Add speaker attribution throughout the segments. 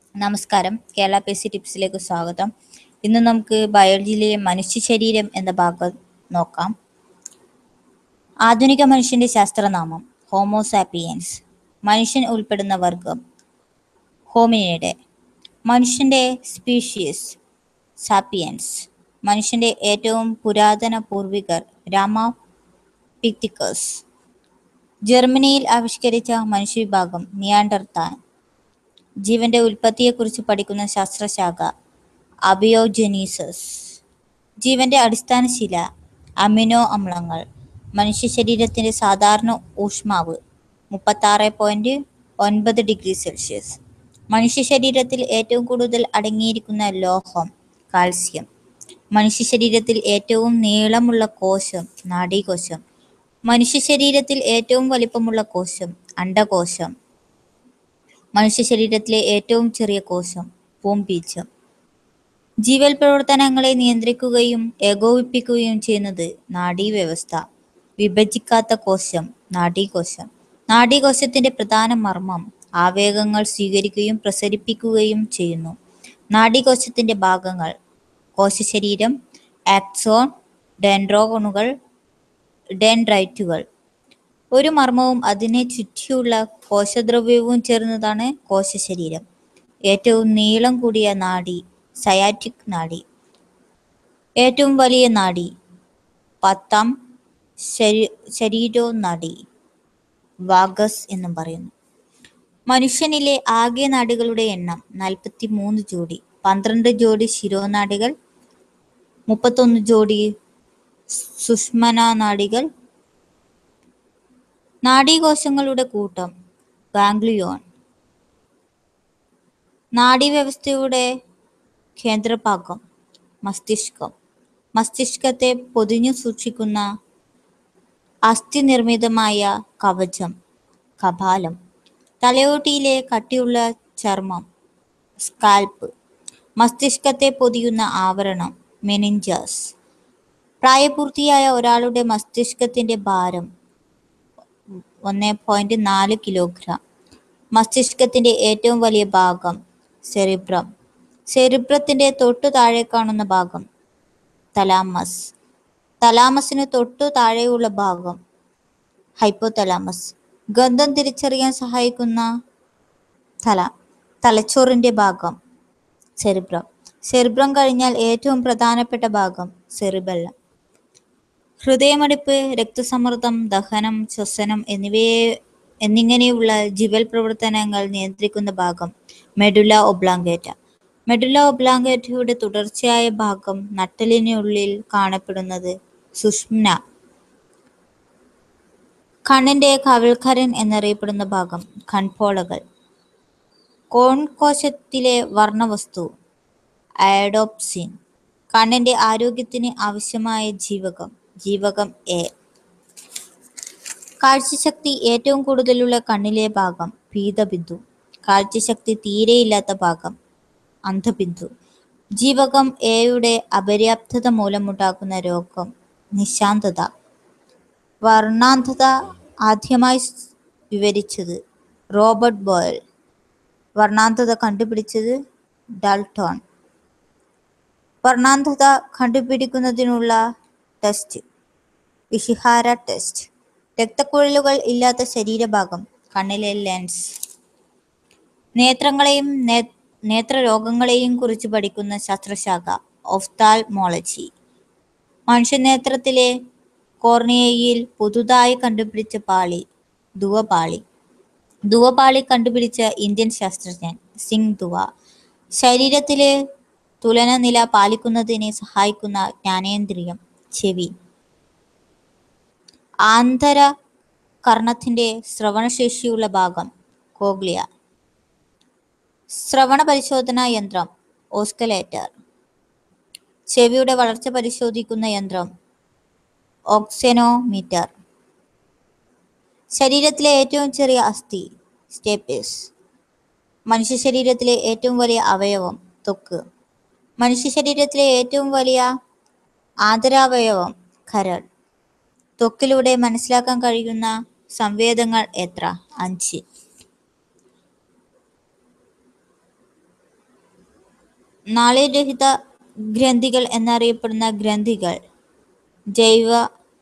Speaker 1: നമസ്കാരം Kerala P C ടിപ്സിലേക്ക് സ്വാഗതം ഇന്ന് നമുക്ക് ബയോളജിയിലെ മനുഷ്യ ശരീരം എന്ന ഭാഗം നോക്കാം ആധുനിക മനുഷ്യന്റെ ശാസ്ത്രനാമം ഹോമോസാപ്പിയൻസ് മനുഷ്യൻ ഉൾപ്പെടുന്ന വർഗം ഹോമിനിഡ് മനുഷ്യന്റെ സ്പീഷീസ് സാപ്പിയൻസ് മനുഷ്യന്റെ ഏറ്റവും പുരാതന പൂർവികർ രാമാപിത്തിക്കസ് ജർമ്മനിയിൽ ആവിഷ്കരിച്ച മനുഷ്യവിഭാഗം നിയാണ്ടർത്താൻ ജീവന്റെ ഉൽപ്പത്തിയെക്കുറിച്ച് പഠിക്കുന്ന ശാസ്ത്രശാഖ അബിയോജെനീസസ് ജീവന്റെ അടിസ്ഥാന ശില അമിനോ അമ്ലങ്ങൾ മനുഷ്യ ശരീരത്തിന്റെ സാധാരണ ഊഷ്മാവ് മുപ്പത്താറ് പോയിന്റ് ഒൻപത് ഡിഗ്രി സെൽഷ്യസ് മനുഷ്യ ശരീരത്തിൽ ഏറ്റവും കൂടുതൽ അടങ്ങിയിരിക്കുന്ന ലോഹം കാൽസ്യം മനുഷ്യ ശരീരത്തിൽ ഏറ്റവും നീളമുള്ള കോശം നാഡീകോശം മനുഷ്യ ശരീരത്തിൽ ഏറ്റവും വലിപ്പമുള്ള കോശം അണ്ഡകോശം മനുഷ്യ ശരീരത്തിലെ ഏറ്റവും ചെറിയ കോശം പൂമ്പീച്ചം ജീവൽ പ്രവർത്തനങ്ങളെ നിയന്ത്രിക്കുകയും ഏകോപിപ്പിക്കുകയും ചെയ്യുന്നത് നാഡീവ്യവസ്ഥ വിഭജിക്കാത്ത കോശം നാഡീകോശം നാഡീകോശത്തിന്റെ പ്രധാന മർമ്മം ആവേഗങ്ങൾ സ്വീകരിക്കുകയും പ്രസരിപ്പിക്കുകയും ചെയ്യുന്നു നാഡീകോശത്തിന്റെ ഭാഗങ്ങൾ കോശശരീരം ആക്സോൺ ഡെൻഡ്രോഗണുകൾ ഡെൻഡ്രൈറ്റുകൾ ഒരു മർമ്മവും അതിനെ ചുറ്റിയുള്ള കോശദ്രവ്യവും ചേർന്നതാണ് കോശശരീരം ഏറ്റവും നീളം കൂടിയ നാഡി സയാറ്റിക് നാഡി ഏറ്റവും വലിയ നാഡി പത്താം ശരീ ശരീരോ നാഡി വാഗസ് എന്നും പറയുന്നു മനുഷ്യനിലെ ആകെ നാഡികളുടെ എണ്ണം നാൽപ്പത്തി മൂന്ന് ജോഡി പന്ത്രണ്ട് ജോഡി ശിരോനാഡികൾ മുപ്പത്തൊന്ന് ജോഡി സുഷ്മന നാഡികൾ നാഡീകോശങ്ങളുടെ കൂട്ടം ഗാംഗ്ലിയോൺ നാഡീവ്യവസ്ഥയുടെ കേന്ദ്രഭാഗം മസ്തിഷ്കം മസ്തിഷ്കത്തെ പൊതിഞ്ഞു സൂക്ഷിക്കുന്ന അസ്ഥി നിർമ്മിതമായ കവചം കപാലം തലയോട്ടിയിലെ കട്ടിയുള്ള ചർമ്മം സ്കാൽപ്പ് മസ്തിഷ്കത്തെ പൊതിയുന്ന ആവരണം മെനിഞ്ചസ് പ്രായപൂർത്തിയായ ഒരാളുടെ മസ്തിഷ്കത്തിന്റെ ഭാരം ഒന്ന് പോയിന്റ് നാല് കിലോഗ്രാം മസ്തിഷ്കത്തിന്റെ ഏറ്റവും വലിയ ഭാഗം സെറിബ്രം സെറിബ്രത്തിന്റെ തൊട്ടു താഴെ കാണുന്ന ഭാഗം തലാമസ് തലാമസിന് തൊട്ടു താഴെയുള്ള ഭാഗം ഹൈപ്പോതലാമസ് ഗന്ധം തിരിച്ചറിയാൻ സഹായിക്കുന്ന തല തലച്ചോറിന്റെ ഭാഗം സെറിബ്രം സെറിബ്രം കഴിഞ്ഞാൽ ഏറ്റവും പ്രധാനപ്പെട്ട ഭാഗം സെറിബെല്ലം ഹൃദയമടിപ്പ് രക്തസമ്മർദ്ദം ദഹനം ശ്വസനം എന്നിവയെ എന്നിങ്ങനെയുള്ള ജിവൽ പ്രവർത്തനങ്ങൾ നിയന്ത്രിക്കുന്ന ഭാഗം മെഡുല ഒബ്ലാങ്കേറ്റ മെഡുല ഒബ്ലാങ്കേറ്റയുടെ തുടർച്ചയായ ഭാഗം നട്ടലിനുള്ളിൽ കാണപ്പെടുന്നത് സുഷ്മ്ന കണ്ണിന്റെ കവിൾക്കരൻ എന്നറിയപ്പെടുന്ന ഭാഗം കൺപോളകൾ കോൺ കോശത്തിലെ വർണ്ണവസ്തു അയഡോപ്സിൻ കണ്ണിന്റെ ആരോഗ്യത്തിന് ആവശ്യമായ ജീവകം ജീവകം എ കാഴ്ചശക്തി ഏറ്റവും കൂടുതലുള്ള കണ്ണിലെ ഭാഗം പീതബിന്ദു കാഴ്ചശക്തി തീരെയില്ലാത്ത ഭാഗം അന്ധബിന്ദു ജീവകം എയുടെ അപര്യാപ്തത മൂലമുണ്ടാകുന്ന രോഗം നിശാന്തത വർണ്ണാന്ധത ആദ്യമായി വിവരിച്ചത് റോബർട്ട് ബോയൽ വർണ്ണാന്ധത കണ്ടുപിടിച്ചത് ഡാൽട്ടോൺ വർണ്ണാന്ധത കണ്ടുപിടിക്കുന്നതിനുള്ള ടെസ്റ്റ് ഇഷിഹാര ടെസ്റ്റ് രക്തക്കുഴലുകൾ ഇല്ലാത്ത ശരീരഭാഗം കണ്ണിലെ ലെൻസ് നേത്രങ്ങളെയും നേ- നേത്രരോഗങ്ങളെയും കുറിച്ച് പഠിക്കുന്ന ശാസ്ത്രശാഖ ഒഫ്താൽമോളജി മനുഷ്യനേത്രത്തിലെ കോർണിയയിൽ പുതുതായി കണ്ടുപിടിച്ച പാളി ദുവപാളി ദുവപാളി കണ്ടുപിടിച്ച ഇന്ത്യൻ ശാസ്ത്രജ്ഞൻ സിംഗ് ദുവ ശരീരത്തിലെ തുലനനില പാലിക്കുന്നതിനെ സഹായിക്കുന്ന ജ്ഞാനേന്ദ്രിയം ചെവി ആന്തര കർണത്തിന്റെ ശ്രവണശേഷിയുള്ള ഭാഗം കോഗ്ലിയ ശ്രവണ പരിശോധനാ യന്ത്രം ഓസ്കലേറ്റർ ചെവിയുടെ വളർച്ച പരിശോധിക്കുന്ന യന്ത്രം ഓക്സെനോമീറ്റർ ശരീരത്തിലെ ഏറ്റവും ചെറിയ അസ്ഥി സ്റ്റേപ്പിസ് മനുഷ്യ ശരീരത്തിലെ ഏറ്റവും വലിയ അവയവം ത്വക്ക് മനുഷ്യ ശരീരത്തിലെ ഏറ്റവും വലിയ ആന്തരാവയവം കരൾ ത്വക്കിലൂടെ മനസ്സിലാക്കാൻ കഴിയുന്ന സംവേദങ്ങൾ എത്ര അഞ്ച് നാളീരഹിത ഗ്രന്ഥികൾ എന്നറിയപ്പെടുന്ന ഗ്രന്ഥികൾ ജൈവ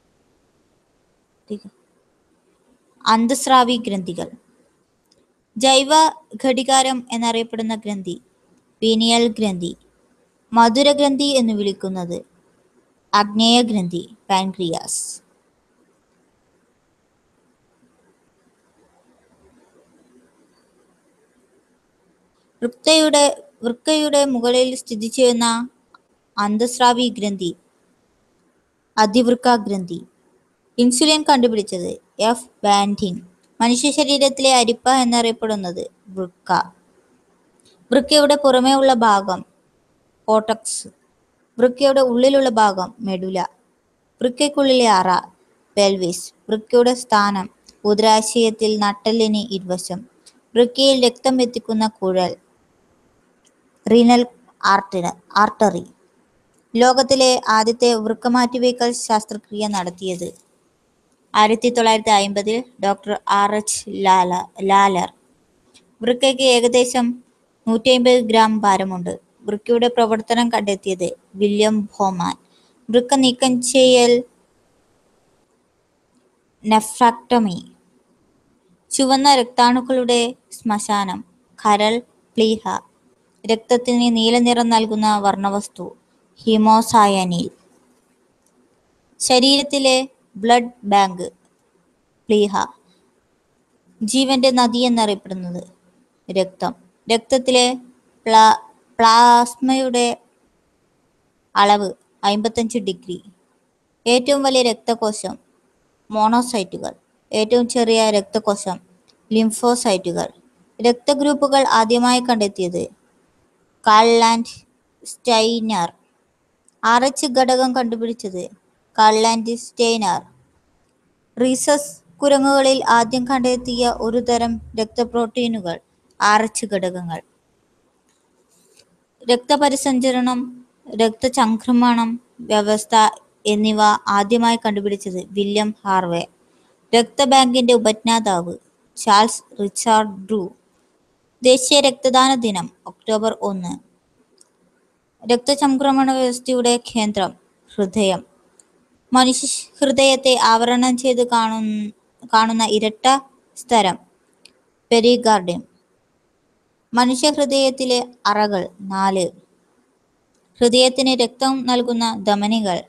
Speaker 1: അന്തസ്രാവി ഗ്രന്ഥികൾ ജൈവ ഘടികാരം എന്നറിയപ്പെടുന്ന ഗ്രന്ഥി പീനിയൽ ഗ്രന്ഥി മധുരഗ്രന്ഥി എന്ന് വിളിക്കുന്നത് അഗ്നേയ ഗ്രന്ഥി പാൻക്രിയാസ് വൃക്കയുടെ വൃക്കയുടെ മുകളിൽ സ്ഥിതി ചെയ്യുന്ന അന്തസ്രാവി ഗ്രന്ഥി അതിവൃക്ക ഗ്രന്ഥി ഇൻസുലിൻ കണ്ടുപിടിച്ചത് എഫ് ബാൻഡിൻ മനുഷ്യ ശരീരത്തിലെ അരിപ്പ എന്നറിയപ്പെടുന്നത് വൃക്ക വൃക്കയുടെ പുറമേ ഉള്ള ഭാഗം കോട്ടക്സ് വൃക്കയുടെ ഉള്ളിലുള്ള ഭാഗം മെഡുല വൃക്കയ്ക്കുള്ളിലെ അറ പെൽവിസ് വൃക്കയുടെ സ്ഥാനം ഉദരാശയത്തിൽ നട്ടെല്ലിന് ഇരുവശം വൃക്കയിൽ രക്തം എത്തിക്കുന്ന കുഴൽ റീനൽ ആർട്ടറി ആർട്ടറി ലോകത്തിലെ ആദ്യത്തെ വൃക്ക മാറ്റിവയ്ക്കൽ ശസ്ത്രക്രിയ നടത്തിയത് ആയിരത്തി തൊള്ളായിരത്തി അയിമ്പതിൽ ഡോക്ടർ ആർ എച്ച് ലാല ലാലർ വൃക്കയ്ക്ക് ഏകദേശം നൂറ്റി അമ്പത് ഗ്രാം ഭാരമുണ്ട് വൃക്കയുടെ പ്രവർത്തനം കണ്ടെത്തിയത് വില്യം ഭോമാൻ വൃക്ക നീക്കം ചെയ്യൽ നെഫ്രാക്ടമി ചുവന്ന രക്താണുക്കളുടെ ശ്മശാനം കരൾ പ്ലീഹ രക്തത്തിന് നീലനിറം നൽകുന്ന വർണ്ണവസ്തു ഹീമോസായനിൽ ശരീരത്തിലെ ബ്ലഡ് ബാങ്ക് പ്ലീഹ ജീവന്റെ നദി എന്നറിയപ്പെടുന്നത് രക്തം രക്തത്തിലെ പ്ലാ പ്ലാസ്മയുടെ അളവ് അമ്പത്തഞ്ച് ഡിഗ്രി ഏറ്റവും വലിയ രക്തകോശം മോണോസൈറ്റുകൾ ഏറ്റവും ചെറിയ രക്തകോശം ലിംഫോസൈറ്റുകൾ രക്തഗ്രൂപ്പുകൾ ആദ്യമായി കണ്ടെത്തിയത് കാൾലാൻഡ് സ്റ്റൈനർ ആർ എച്ച് ഘടകം കണ്ടുപിടിച്ചത് കാൾലാൻഡ് സ്റ്റെയ്നർ റീസസ് കുരങ്ങുകളിൽ ആദ്യം കണ്ടെത്തിയ ഒരു തരം രക്തപ്രോട്ടീനുകൾ ആർ എച്ച് ഘടകങ്ങൾ രക്തപരിസഞ്ചരണം രക്തചംക്രമണം വ്യവസ്ഥ എന്നിവ ആദ്യമായി കണ്ടുപിടിച്ചത് വില്യം ഹാർവേ രക്തബാങ്കിന്റെ ഉപജ്ഞാതാവ് ചാൾസ് റിച്ചാർഡ് ഡ്രൂ ദേശീയ രക്തദാന ദിനം ഒക്ടോബർ ഒന്ന് രക്തചംക്രമണ വ്യവസ്ഥയുടെ കേന്ദ്രം ഹൃദയം മനുഷ്യ ഹൃദയത്തെ ആവരണം ചെയ്ത് കാണുന്ന കാണുന്ന ഇരട്ട സ്ഥലം പെരിഗാർഡിയം മനുഷ്യ ഹൃദയത്തിലെ അറകൾ നാല് ഹൃദയത്തിന് രക്തം നൽകുന്ന ധമനികൾ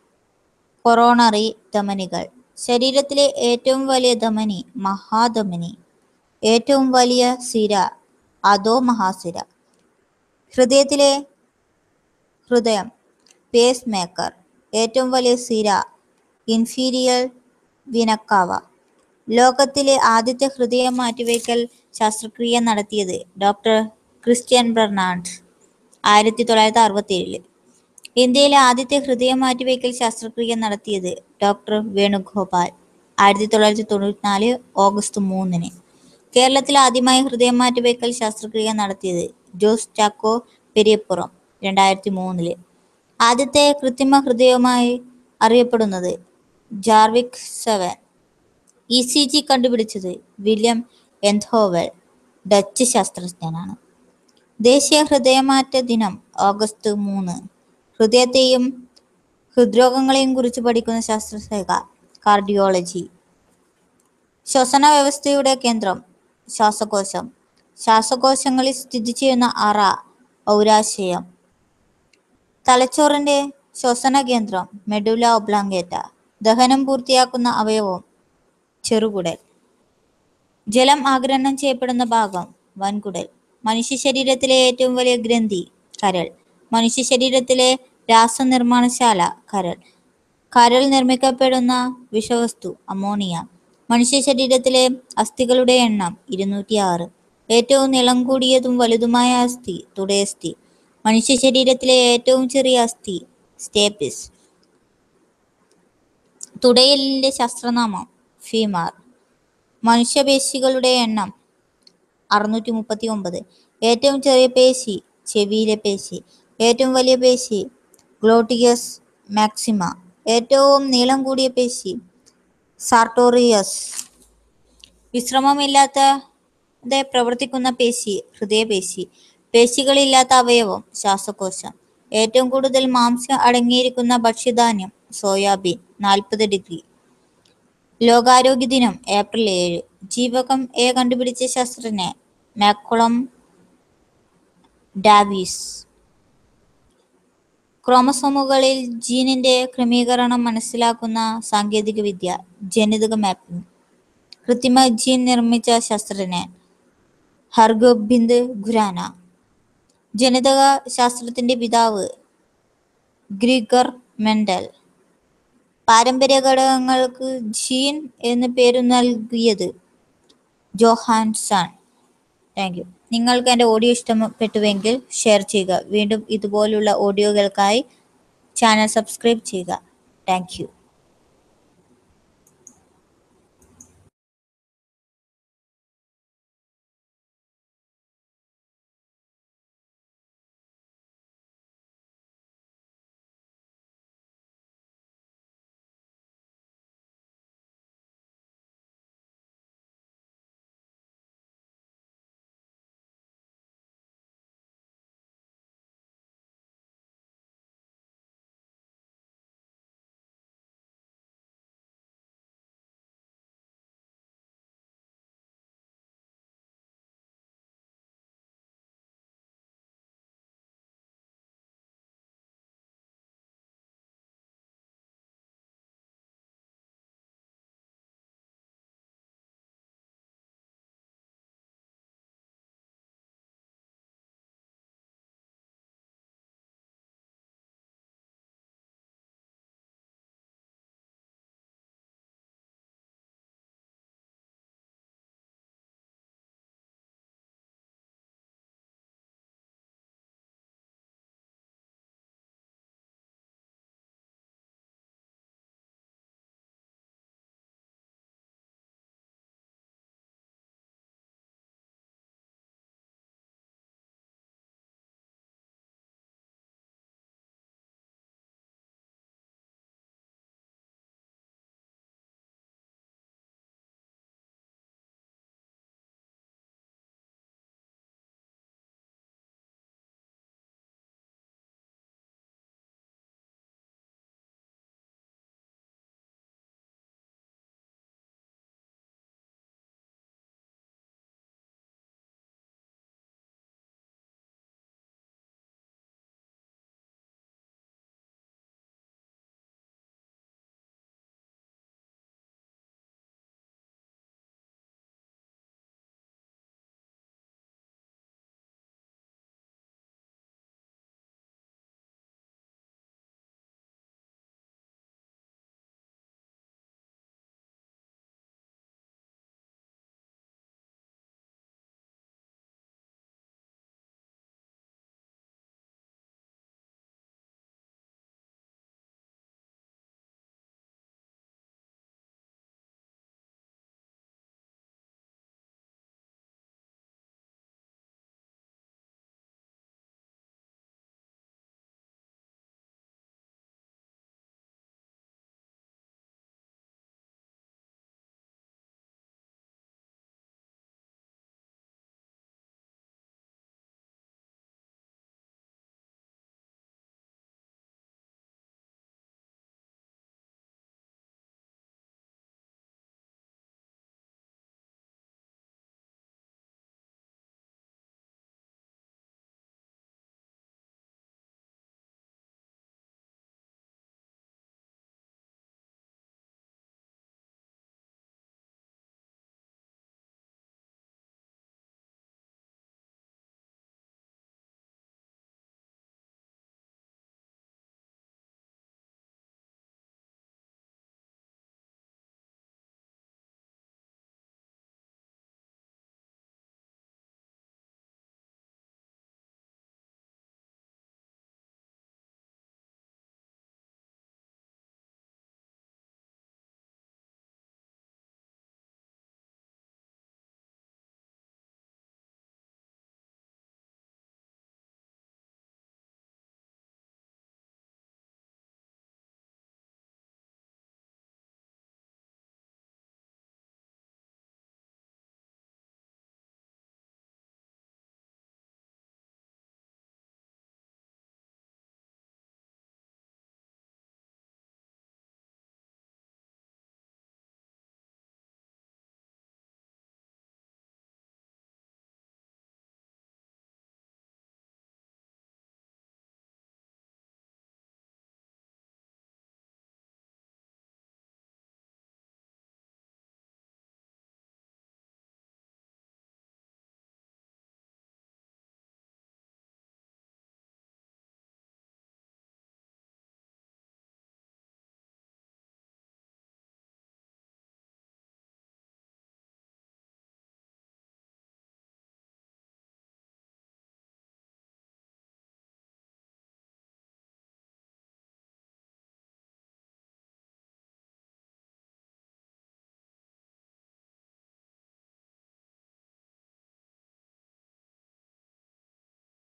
Speaker 1: കൊറോണറി ധമനികൾ ശരീരത്തിലെ ഏറ്റവും വലിയ ധമനി മഹാധമനി ഏറ്റവും വലിയ സിര അധോ മഹാസിര ഹൃദയത്തിലെ ഹൃദയം പേസ് മേക്കർ ഏറ്റവും വലിയ സിര ഇൻഫീരിയർ വിനക്കാവ ലോകത്തിലെ ആദ്യത്തെ ഹൃദയ മാറ്റിവയ്ക്കൽ ശസ്ത്രക്രിയ നടത്തിയത് ഡോക്ടർ ക്രിസ്ത്യൻ ബെർണാഡ് ആയിരത്തി തൊള്ളായിരത്തി അറുപത്തി ഏഴില് ഇന്ത്യയിലെ ആദ്യത്തെ ഹൃദയ മാറ്റിവയ്ക്കൽ ശസ്ത്രക്രിയ നടത്തിയത് ഡോക്ടർ വേണുഗോപാൽ ആയിരത്തി തൊള്ളായിരത്തി തൊണ്ണൂറ്റിനാല് ഓഗസ്റ്റ് മൂന്നിന് കേരളത്തിൽ ആദ്യമായി ഹൃദയം മാറ്റിവയ്ക്കൽ ശസ്ത്രക്രിയ നടത്തിയത് ജോസ് ചാക്കോ പെരിയപ്പുറം രണ്ടായിരത്തി മൂന്നില് ആദ്യത്തെ കൃത്രിമ ഹൃദയവുമായി അറിയപ്പെടുന്നത് Jarvik seven E C G കണ്ടുപിടിച്ചത് വില്യം എൻഹോവൽ ഡച്ച് ശാസ്ത്രജ്ഞനാണ് ദേശീയ ഹൃദയമാറ്റ ദിനം ഓഗസ്റ്റ് മൂന്ന് ഹൃദയത്തെയും ഹൃദ്രോഗങ്ങളെയും കുറിച്ച് പഠിക്കുന്ന ശാസ്ത്രശാഖ കാർഡിയോളജി ശ്വസന വ്യവസ്ഥയുടെ കേന്ദ്രം ശ്വാസകോശം ശ്വാസകോശങ്ങളിൽ സ്ഥിതി ചെയ്യുന്ന അറ ഔരാശയം തലച്ചോറിന്റെ ശ്വസന കേന്ദ്രം മെഡുല ഒബ്ലാങ്കേറ്റ ദഹനം പൂർത്തിയാക്കുന്ന അവയവം ചെറുകുടൽ ജലം ആഗിരണം ചെയ്യപ്പെടുന്ന ഭാഗം വൻകുടൽ മനുഷ്യ ശരീരത്തിലെ ഏറ്റവും വലിയ ഗ്രന്ഥി കരൾ മനുഷ്യ ശരീരത്തിലെ രാസനിർമ്മാണശാല കരൾ കരൾ നിർമ്മിക്കപ്പെടുന്ന വിഷവസ്തു അമോണിയ മനുഷ്യ ശരീരത്തിലെ അസ്ഥികളുടെ എണ്ണം ഇരുന്നൂറ്റി ആറ് ഏറ്റവും നീളം കൂടിയതും വലുതുമായ അസ്ഥി തുടയസ്ഥി മനുഷ്യ ശരീരത്തിലെ ഏറ്റവും ചെറിയ അസ്ഥി സ്റ്റേപ്പിസ് തുടയലിന്റെ ശാസ്ത്രനാമം ഫീമാർ മനുഷ്യപേശികളുടെ എണ്ണം അറുന്നൂറ്റി മുപ്പത്തി ഒമ്പത് ഏറ്റവും ചെറിയ പേശി ചെവിയിലെ പേശി ഏറ്റവും വലിയ പേശി ഗ്ലോട്ടിയസ് മാക്സിമ ഏറ്റവും നീളം കൂടിയ പേശി സാർട്ടോറിയസ് വിശ്രമമില്ലാതെ പ്രവർത്തിക്കുന്ന പേശി ഹൃദയപേശി പേശികളില്ലാത്ത അവയവം ശ്വാസകോശം ഏറ്റവും കൂടുതൽ മാംസ്യം അടങ്ങിയിരിക്കുന്ന ഭക്ഷ്യധാന്യം സോയാബീൻ നാൽപ്പത് ഡിഗ്രി ലോകാരോഗ്യ ദിനം ഏപ്രിൽ ഏഴ് ജീവകം എ കണ്ടുപിടിച്ച ശാസ്ത്രജ്ഞൻ മാക്കുളം ഡാവിസ് ക്രോമസോമുകളിൽ ജീനിന്റെ ക്രമീകരണം മനസ്സിലാക്കുന്ന സാങ്കേതികവിദ്യ ജനിതക മാപ്പിംഗ് കൃത്രിമ ജീൻ നിർമ്മിച്ച ശാസ്ത്രജ്ഞൻ ഹർഗോബിന്ദ് ഖുരാന ജനിതക ശാസ്ത്രത്തിന്റെ പിതാവ് ഗ്രിഗർ മെൻഡൽ പാരമ്പര്യ ഘടകങ്ങൾക്ക് ജീൻ എന്ന് പേരു നൽകിയത് ജോഹാൻസൺ താങ്ക് യു നിങ്ങൾക്ക് എൻ്റെ ഓഡിയോ ഇഷ്ടപ്പെട്ടുവെങ്കിൽ ഷെയർ ചെയ്യുക വീണ്ടും ഇതുപോലുള്ള ഓഡിയോകൾക്കായി ചാനൽ സബ്സ്ക്രൈബ് ചെയ്യുക താങ്ക് യു